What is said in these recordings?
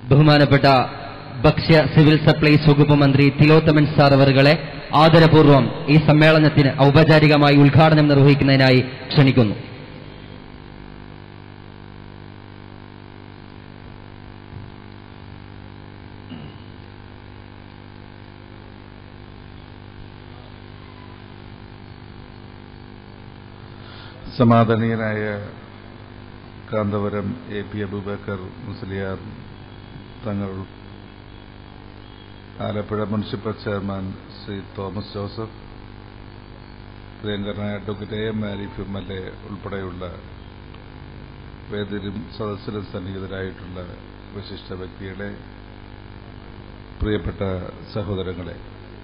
ബഹുമാനപ്പെട്ട ഭക്ഷ്യ civil supplies വകുപ്പ് മന്ത്രി തിലോത്തമൻ സാർ അവറുകളെ ആദരപൂർവ്വം ഈ സമ്മേളനത്തിന് ഔപചാരികമായി ഉദ്ഘാടനം നിർവഹിക്കുന്നതിനായി ക്ഷണിക്കുന്നു സമാദരണീയനായ കാന്തപുരം എ പി അബൂബക്കർ മുസ്ലിയാർ തങ്ങൾ Alappuzha municipal chairman Shri Thomas Joseph പ്രിയങ്കരനായ advocate A M Arif M L A ഉൾപ്പെടെയുള്ള വേദിയിലും സദസ്സിലും സന്നിഹിതരായിട്ടുള്ള വിശിഷ്ട വ്യക്തികളെ പ്രിയപ്പെട്ട സഹോദരങ്ങളെ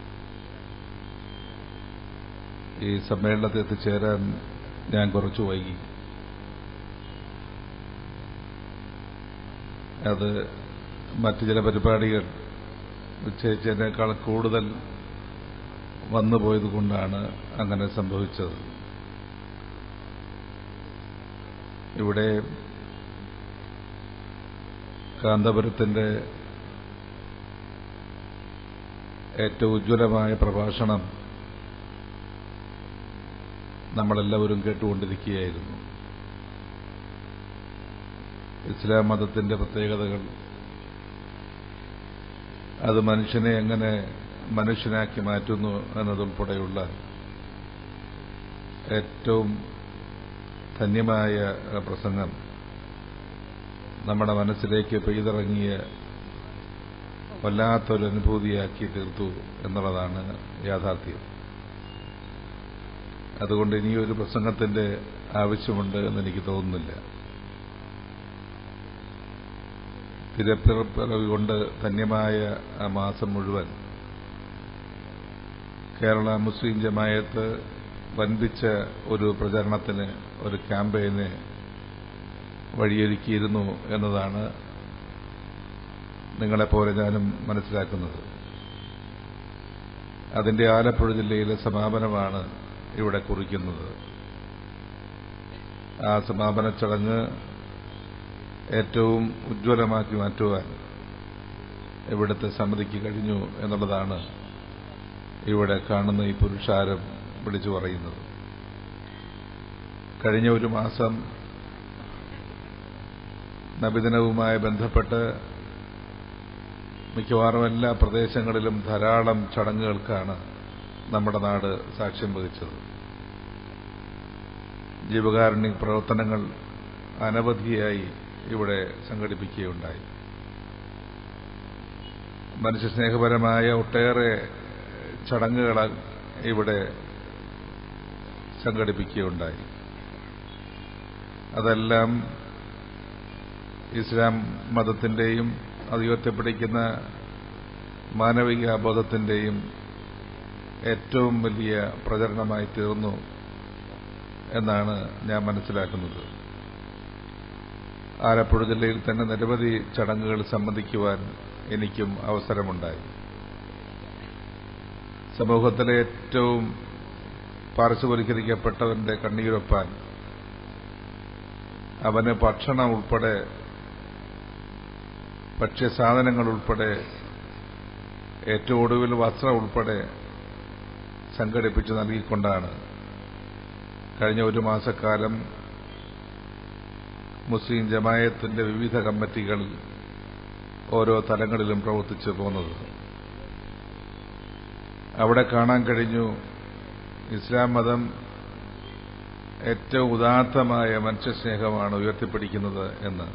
ഈ സമ്മേളനത്തിൽ എത്തിച്ചേരാൻ ഞാൻ കുറച്ചു വൈകി അത് മറ്റു ചില പരിപാടികൾ നിശ്ചയിച്ചതിനേക്കാൾ കൂടുതൽ വന്നുപോയത് കൊണ്ടാണ് അങ്ങനെ സംഭവിച്ചത് ഇവിടെ കാന്തപുരത്തിന്റെ ഏറ്റവും ഉജ്ജ്വലമായ പ്രഭാഷണം നമ്മളെല്ലാവരും കേട്ടുകൊണ്ടിരിക്കുകയായിരുന്നു ഇസ്ലാം മതത്തിന്റെ പ്രത്യേകതകൾ അത് മനുഷ്യനെ എങ്ങനെ മനുഷ്യനാക്കി മാറ്റുന്നു എന്നതുൾപ്പെടെയുള്ള ഏറ്റവും ധന്യമായ പ്രസംഗം നമ്മുടെ മനസ്സിലേക്ക് പെയ്തിറങ്ങിയ വല്ലാത്തൊരു അനുഭൂതിയാക്കി തീർത്തു എന്നുള്ളതാണ് യാഥാർത്ഥ്യം അതുകൊണ്ട് ഇനിയൊരു പ്രസംഗത്തിന്റെ ആവശ്യമുണ്ട് എന്ന് എനിക്ക് തോന്നുന്നില്ല തിരപ്പിറപ്പിറവി കൊണ്ട് ധന്യമായ ആ മാസം മുഴുവൻ കേരള മുസ്ലിം ജമായത്ത് വൻപിച്ച ഒരു പ്രചരണത്തിന് ഒരു ക്യാമ്പയിന് വഴിയൊരുക്കിയിരുന്നു എന്നതാണ് നിങ്ങളെപ്പോലെ ഞാനും മനസ്സിലാക്കുന്നത് അതിന്റെ ആലപ്പുഴ ജില്ലയിലെ സമാപനമാണ് ഇവിടെ കുറിക്കുന്നത് ആ സമാപന ചടങ്ങ് ഏറ്റവും ഉജ്ജ്വലമാക്കി മാറ്റുവാൻ ഇവിടുത്തെ സമിതിക്ക് കഴിഞ്ഞു എന്നുള്ളതാണ് ഇവിടെ കാണുന്ന ഈ പുരുഷാരം വിളിച്ചു പറയുന്നത് കഴിഞ്ഞ ഒരു മാസം നബിദിനവുമായി ബന്ധപ്പെട്ട് മിക്കവാറും എല്ലാ പ്രദേശങ്ങളിലും ധാരാളം ചടങ്ങുകൾക്കാണ് നമ്മുടെ നാട് സാക്ഷ്യം വഹിച്ചത് ജീവകാരുണ്യ പ്രവർത്തനങ്ങൾ അനവധിയായി ഇവിടെ സംഘടിപ്പിക്കുകയുണ്ടായി മനുഷ്യസ്നേഹപരമായ ഒട്ടേറെ ചടങ്ങുകൾ ഇവിടെ സംഘടിപ്പിക്കുകയുണ്ടായി അതെല്ലാം ഇസ്ലാം മതത്തിന്റെയും അത് ഉയർത്തിപ്പിടിക്കുന്ന മാനവിക ബോധത്തിന്റെയും ഏറ്റവും വലിയ പ്രചരണമായി തീർന്നു എന്നാണ് ഞാൻ മനസ്സിലാക്കുന്നത് ആലപ്പുഴ ജില്ലയിൽ തന്നെ നിരവധി ചടങ്ങുകൾ സംബന്ധിക്കുവാൻ എനിക്കും അവസരമുണ്ടായി സമൂഹത്തിലെ ഏറ്റവും പാർശ്വവൽക്കരിക്കപ്പെട്ടവന്റെ കണ്ണീരൊപ്പാൻ അവന് ഭക്ഷണം ഉൾപ്പെടെ ഭക്ഷ്യസാധനങ്ങൾ ഉൾപ്പെടെ ഏറ്റവും ഒടുവിൽ വസ്ത്രം ഉൾപ്പെടെ സംഘടിപ്പിച്ചു നൽകിക്കൊണ്ടാണ് കഴിഞ്ഞ ഒരു മാസക്കാലം മുസ്ലിം ജമായത്തിന്റെ വിവിധ കമ്മിറ്റികൾ ഓരോ തലങ്ങളിലും പ്രവർത്തിച്ചു പോകുന്നത് അവിടെ കാണാൻ കഴിഞ്ഞു ഇസ്ലാം മതം ഏറ്റവും ഉദാത്തമായ മനുഷ്യസ്നേഹമാണ് ഉയർത്തിപ്പിടിക്കുന്നത് എന്ന്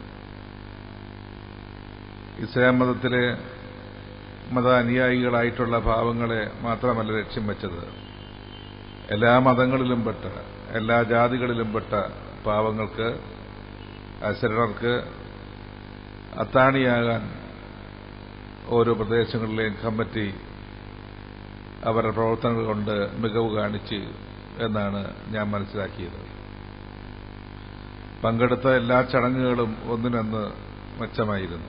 ഇസ്ലാം മതത്തിലെ മത അനുയായികളായിട്ടുള്ള ഭാവങ്ങളെ മാത്രമല്ല ലക്ഷ്യം വെച്ചത് എല്ലാ മതങ്ങളിലും പെട്ട എല്ലാ ജാതികളിലും പെട്ട പാവങ്ങൾക്ക് അശരണർക്ക് അത്താണിയാകാൻ ഓരോ പ്രദേശങ്ങളിലെയും കമ്മിറ്റി അവരുടെ പ്രവർത്തനങ്ങൾ കൊണ്ട് മികവ് കാണിച്ച് എന്നാണ് ഞാൻ മനസ്സിലാക്കിയത് പങ്കെടുത്ത എല്ലാ ചടങ്ങുകളും ഒന്നിനൊന്ന് മെച്ചമായിരുന്നു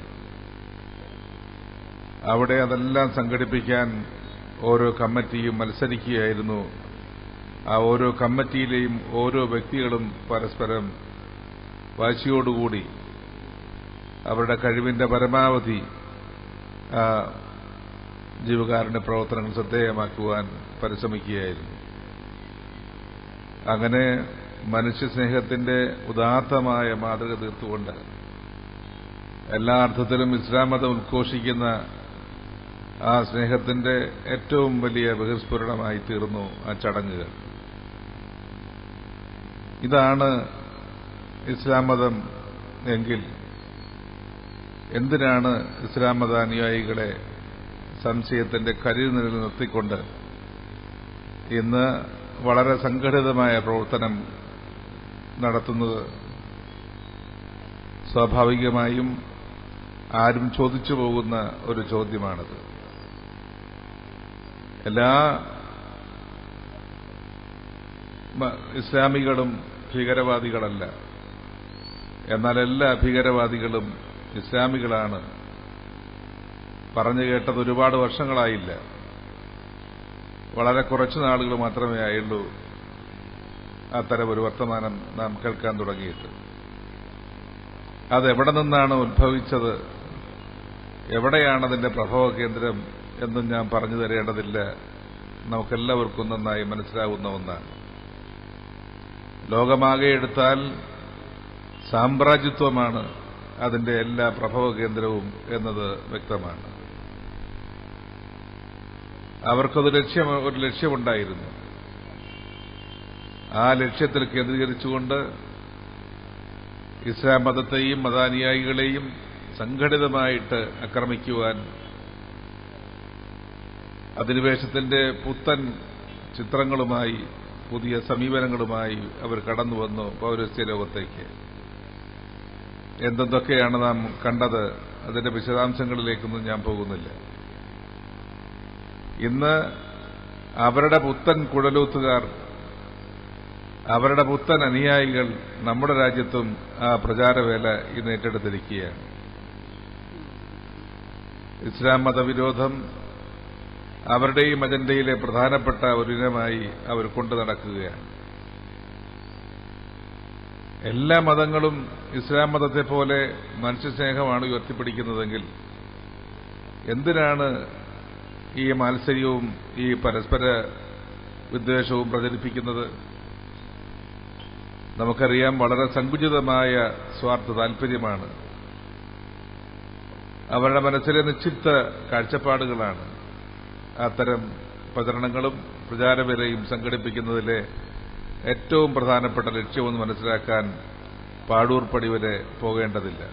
അവിടെ അതെല്ലാം സംഘടിപ്പിക്കാൻ ഓരോ കമ്മിറ്റിയും മത്സരിക്കുകയായിരുന്നു ആ ഓരോ കമ്മിറ്റിയിലെയും ഓരോ വ്യക്തികളും പരസ്പരം വാശിയോടുകൂടി അവരുടെ കഴിവിന്റെ പരമാവധി ആ ജീവകാരുണ്യ പ്രവർത്തനങ്ങൾ ശ്രദ്ധേയമാക്കുവാൻ പരിശ്രമിക്കുകയായിരുന്നു അങ്ങനെ മനുഷ്യസ്നേഹത്തിന്റെ ഉദാത്തമായ മാതൃക തീർത്തുകൊണ്ട് എല്ലാ അർത്ഥത്തിലും ഇസ്ലാം മതം ഉദ്ഘോഷിക്കുന്ന ആ സ്നേഹത്തിന്റെ ഏറ്റവും വലിയ ബഹിർസ്ഫുരണമായി തീർന്നു ആ ചടങ്ങുകൾ ഇതാണ് ഇസ്ലാം മതം എങ്കിൽ എന്തിനാണ് ഇസ്ലാം മത അനുയായികളെ സംശയത്തിന്റെ കരിൽ നിലയിൽ നിർത്തിക്കൊണ്ട് ഇന്ന് വളരെ സംഘടിതമായ പ്രവർത്തനം നടത്തുന്നത് സ്വാഭാവികമായും ആരും ചോദിച്ചു പോകുന്ന ഒരു ചോദ്യമാണത് എല്ലാ മ- ഇസ്ലാമികളും ഭീകരവാദികളല്ല എന്നാൽ എല്ലാ ഭീകരവാദികളും ഇസ്ലാമികളാണ് പറഞ്ഞു കേട്ടത് ഒരുപാട് വർഷങ്ങളായില്ല വളരെ കുറച്ചു നാളുകൾ മാത്രമേ ആയുള്ളൂ അത്തരം ഒരു വർത്തമാനം നാം കേൾക്കാൻ തുടങ്ങിയിട്ട് അതെവിടെ നിന്നാണ് ഉത്ഭവിച്ചത് എവിടെയാണ് അതിന്റെ പ്രഭവ കേന്ദ്രം എന്നും ഞാൻ പറഞ്ഞു തരേണ്ടതില്ല നമുക്കെല്ലാവർക്കും നന്നായി മനസ്സിലാവുന്ന ഒന്നാണ് ലോകമാകെ എടുത്താൽ സാമ്രാജ്യത്വമാണ് അതിന്റെ എല്ലാ പ്രഭവ കേന്ദ്രവും എന്നത് വ്യക്തമാണ് അവർക്കത് ലക്ഷ്യം ഒരു ലക്ഷ്യമുണ്ടായിരുന്നു ആ ലക്ഷ്യത്തിൽ കേന്ദ്രീകരിച്ചുകൊണ്ട് ഇസ്ലാം മതത്തെയും മതാനുയായികളെയും സംഘടിതമായിട്ട് ആക്രമിക്കുവാൻ അധിനിവേശത്തിന്റെ പുത്തൻ ചിത്രങ്ങളുമായി പുതിയ സമീപനങ്ങളുമായി അവർ കടന്നു വന്നു പൗരസ്ത്യ ലോകത്തേക്ക് എന്തെന്തൊക്കെയാണ് നാം കണ്ടത് അതിന്റെ വിശദാംശങ്ങളിലേക്കൊന്നും ഞാൻ പോകുന്നില്ല ഇന്ന് അവരുടെ പുത്തൻ കുഴലൂത്തുകാർ അവരുടെ പുത്തൻ അനുയായികൾ നമ്മുടെ രാജ്യത്തും ആ പ്രചാരവേല ഇന്ന് ഏറ്റെടുത്തിരിക്കുകയാണ് ഇസ്ലാം മതവിരോധം അവരുടെയും അജണ്ടയിലെ പ്രധാനപ്പെട്ട ഒരു ഇനമായി അവർ കൊണ്ടു നടക്കുകയാണ് എല്ലാ മതങ്ങളും ഇസ്ലാം മതത്തെ പോലെ മനുഷ്യസ്നേഹമാണ് ഉയർത്തിപ്പിടിക്കുന്നതെങ്കിൽ എന്തിനാണ് ഈ മാത്സര്യവും ഈ പരസ്പര വിദ്വേഷവും പ്രചരിപ്പിക്കുന്നത് നമുക്കറിയാം വളരെ സങ്കുചിതമായ സ്വാർത്ഥ താൽപര്യമാണ് അവരുടെ മനസ്സിലെ നിശ്ചിത കാഴ്ചപ്പാടുകളാണ് അത്തരം പ്രചരണങ്ങളും പ്രചാരവിലയും സംഘടിപ്പിക്കുന്നതിലെ ഏറ്റവും പ്രധാനപ്പെട്ട ലക്ഷ്യമെന്ന് മനസ്സിലാക്കാൻ പാടൂർ പടി വരെ പോകേണ്ടതില്ല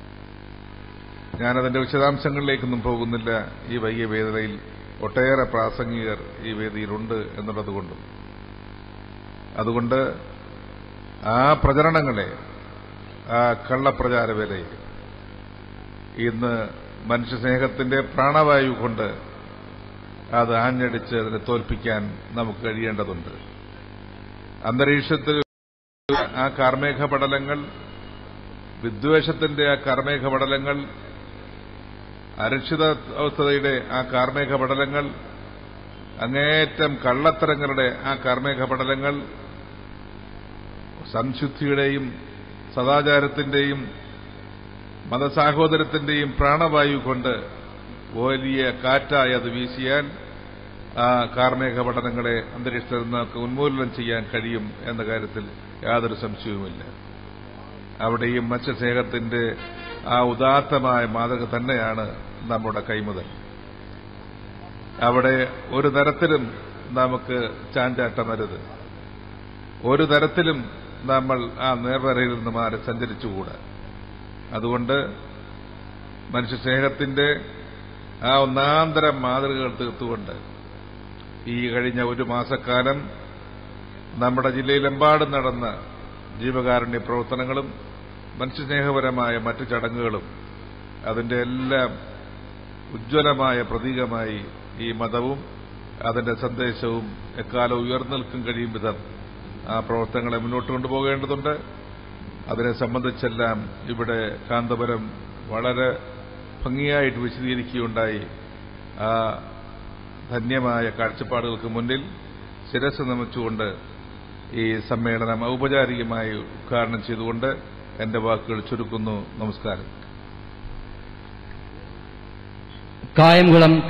ഞാനതിന്റെ വിശദാംശങ്ങളിലേക്കൊന്നും പോകുന്നില്ല ഈ വൈകിയ വേദനയിൽ ഒട്ടേറെ പ്രാസംഗികർ ഈ വേദിയിലുണ്ട് എന്നുള്ളതുകൊണ്ടും അതുകൊണ്ട് ആ പ്രചരണങ്ങളെ ആ കള്ളപ്രചാരവേലയെ ഇന്ന് മനുഷ്യസ്നേഹത്തിന്റെ പ്രാണവായു കൊണ്ട് അത് ആഞ്ഞടിച്ച് അതിനെ തോൽപ്പിക്കാൻ നമുക്ക് കഴിയേണ്ടതുണ്ട് അന്തരീക്ഷത്തിൽ ആ കാർമേഘ പടലങ്ങൾ വിദ്വേഷത്തിന്റെ ആ കാർമേഘ പടലങ്ങൾ അരക്ഷിതാവസ്ഥയുടെ ആ കാർമേഘ പടലങ്ങൾ അങ്ങേയറ്റം കള്ളത്തരങ്ങളുടെ ആ കാർമേഘ പടലങ്ങൾ സംശുദ്ധിയുടെയും സദാചാരത്തിന്റെയും മതസാഹോദരത്തിന്റെയും പ്രാണവായു കൊണ്ട് വലിയ കാറ്റായി അത് വീശിയാൽ ആ കാർമേഘ പഠനങ്ങളെ അന്തരീക്ഷത്തിൽ നിന്ന് ഉന്മൂലനം ചെയ്യാൻ കഴിയും എന്ന കാര്യത്തിൽ യാതൊരു സംശയവുമില്ല അവിടെയും മത്സ്യസ്നേഹത്തിന്റെ ആ ഉദാത്തമായ മാതൃക തന്നെയാണ് നമ്മുടെ കൈമുതൽ അവിടെ ഒരു തരത്തിലും നമുക്ക് ചാഞ്ചാട്ടമരുത് ഒരു തരത്തിലും നമ്മൾ ആ നേർവരയിൽ നിന്ന് മാറി സഞ്ചരിച്ചുകൂടാ അതുകൊണ്ട് മനുഷ്യസ്നേഹത്തിന്റെ ആ ഒന്നാന്തരം മാതൃകകൾ തീർത്തുകൊണ്ട് ഈ കഴിഞ്ഞ ഒരു മാസക്കാലം നമ്മുടെ ജില്ലയിലെമ്പാടും നടന്ന ജീവകാരുണ്യ പ്രവർത്തനങ്ങളും മനുഷ്യസ്നേഹപരമായ മറ്റു ചടങ്ങുകളും അതിന്റെ എല്ലാം ഉജ്ജ്വലമായ പ്രതീകമായി ഈ മതവും അതിന്റെ സന്ദേശവും എക്കാലം ഉയർന്നു നിൽക്കും കഴിയും വിധം ആ പ്രവർത്തനങ്ങളെ മുന്നോട്ട് കൊണ്ടുപോകേണ്ടതുണ്ട് അതിനെ സംബന്ധിച്ചെല്ലാം ഇവിടെ കാന്തപുരം വളരെ ഭംഗിയായിട്ട് വിശദീകരിക്കുകയുണ്ടായി ആ ധന്യമായ കാഴ്ചപ്പാടുകൾക്ക് മുന്നിൽ ശിരസ് നമിച്ചുകൊണ്ട് ഈ സമ്മേളനം ഔപചാരികമായി ഉദ്ഘാടനം ചെയ്തുകൊണ്ട് എന്റെ വാക്കുകൾ ചുരുക്കുന്നു നമസ്കാരം കായംകുളം